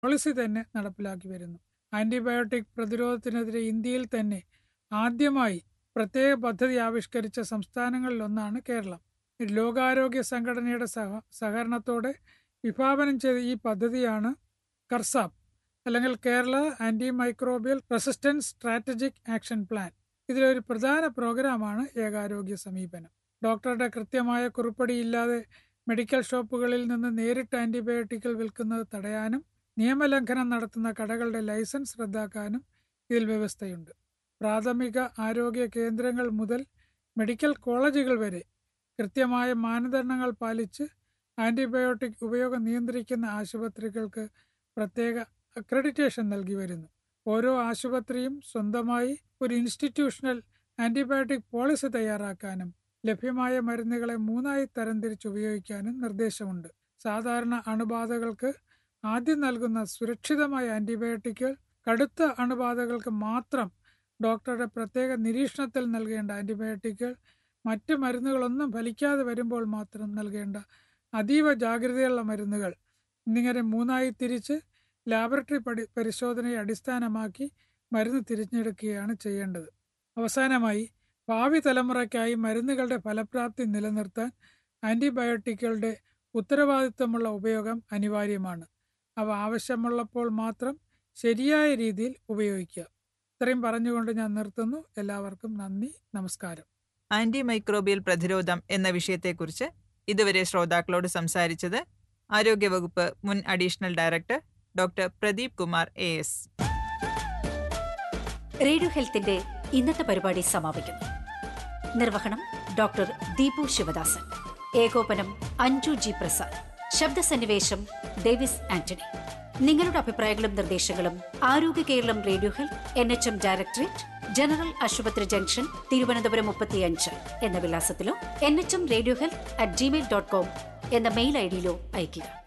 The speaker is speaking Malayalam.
പോളിസി തന്നെ നടപ്പിലാക്കി വരുന്നു ആന്റിബയോട്ടിക് പ്രതിരോധത്തിനെതിരെ ഇന്ത്യയിൽ തന്നെ ആദ്യമായി പ്രത്യേക പദ്ധതി ആവിഷ്കരിച്ച സംസ്ഥാനങ്ങളിലൊന്നാണ് കേരളം ലോകാരോഗ്യ സംഘടനയുടെ സഹ സഹകരണത്തോടെ വിഭാവനം ചെയ്ത ഈ പദ്ധതിയാണ് കർസാപ്പ് അല്ലെങ്കിൽ Kerala anti microbial resistance strategic action plan ഇതിലൊരു പ്രധാന പ്രോഗ്രാമാണ് ഏകാരോഗ്യ സമീപനം ഡോക്ടറുടെ കൃത്യമായ കുറിപ്പടിയില്ലാതെ മെഡിക്കൽ ഷോപ്പുകളിൽ നിന്ന് നേരിട്ട് ആന്റിബയോട്ടിക്കുകൾ വിൽക്കുന്നത് തടയാനും നിയമലംഘനം നടത്തുന്ന കടകളുടെ ലൈസൻസ് റദ്ദാക്കാനും ഇതിൽ വ്യവസ്ഥയുണ്ട് പ്രാഥമിക ആരോഗ്യ കേന്ദ്രങ്ങൾ മുതൽ മെഡിക്കൽ കോളേജുകൾ വരെ കൃത്യമായ മാനദണ്ഡങ്ങൾ പാലിച്ച് ആന്റിബയോട്ടിക് ഉപയോഗം നിയന്ത്രിക്കുന്ന ആശുപത്രികൾക്ക് പ്രത്യേക അക്രഡിറ്റേഷൻ നൽകി വരുന്നു ഓരോ ആശുപത്രിയും സ്വന്തമായി ഒരു ഇൻസ്റ്റിറ്റ്യൂഷണൽ ആന്റിബയോട്ടിക് പോളിസി തയ്യാറാക്കാനും ലഭ്യമായ മരുന്നുകളെ മൂന്നായി തരംതിരിച്ച് ഉപയോഗിക്കാനും നിർദ്ദേശമുണ്ട് സാധാരണ അണുബാധകൾക്ക് ആദ്യം നൽകുന്ന സുരക്ഷിതമായ ആന്റിബയോട്ടിക്കുകൾ കടുത്ത അണുബാധകൾക്ക് മാത്രം ഡോക്ടറുടെ പ്രത്യേക നിരീക്ഷണത്തിൽ നൽകേണ്ട ആന്റിബയോട്ടിക്കുകൾ മറ്റ് മരുന്നുകളൊന്നും ഫലിക്കാതെ വരുമ്പോൾ മാത്രം നൽകേണ്ട അതീവ ജാഗ്രതയുള്ള മരുന്നുകൾ എന്നിങ്ങനെ മൂന്നായി തിരിച്ച് ലാബറട്ടറി പടി പരിശോധനയെ അടിസ്ഥാനമാക്കി മരുന്ന് തിരഞ്ഞെടുക്കുകയാണ് ചെയ്യേണ്ടത് അവസാനമായി ഭാവി തലമുറയ്ക്കായി മരുന്നുകളുടെ ഫലപ്രാപ്തി നിലനിർത്താൻ ആന്റിബയോട്ടിക്കുകളുടെ ഉത്തരവാദിത്തമുള്ള ഉപയോഗം അനിവാര്യമാണ് അവ ആവശ്യമുള്ളപ്പോൾ മാത്രം ശരിയായ രീതിയിൽ ഉപയോഗിക്കുക ഇത്രയും പറഞ്ഞുകൊണ്ട് ഞാൻ നിർത്തുന്നു എല്ലാവർക്കും നന്ദി നമസ്കാരം ആന്റി മൈക്രോബിയൽ പ്രതിരോധം എന്ന വിഷയത്തെക്കുറിച്ച് ഇതുവരെ ശ്രോതാക്കളോട് സംസാരിച്ചത് ആരോഗ്യവകുപ്പ് മുൻ additional director doctor Pradeep Kumar A S radio ഹെൽത്തിന്റെ ഇന്നത്തെ പരിപാടി സമാപിക്കുന്നു നിർവഹണം ഡോക്ടർ ദീപു ശിവദാസൻ ഏകോപനം അഞ്ജു ജി പ്രസാദ് ശബ്ദസന്നിവേശം ഡേവിസ് ആന്റണി നിങ്ങളുടെ അഭിപ്രായങ്ങളും നിർദ്ദേശങ്ങളും Aarogya Keralam radio health N H M directorate general ആശുപത്രി ജംഗ്ഷൻ തിരുവനന്തപുരം മുപ്പത്തിയഞ്ച് എന്ന വിലാസത്തിലോ N H M radio health at Gmail dot com എന്ന മെയിൽ ഐ ഡിയിലോ അയയ്ക്കുക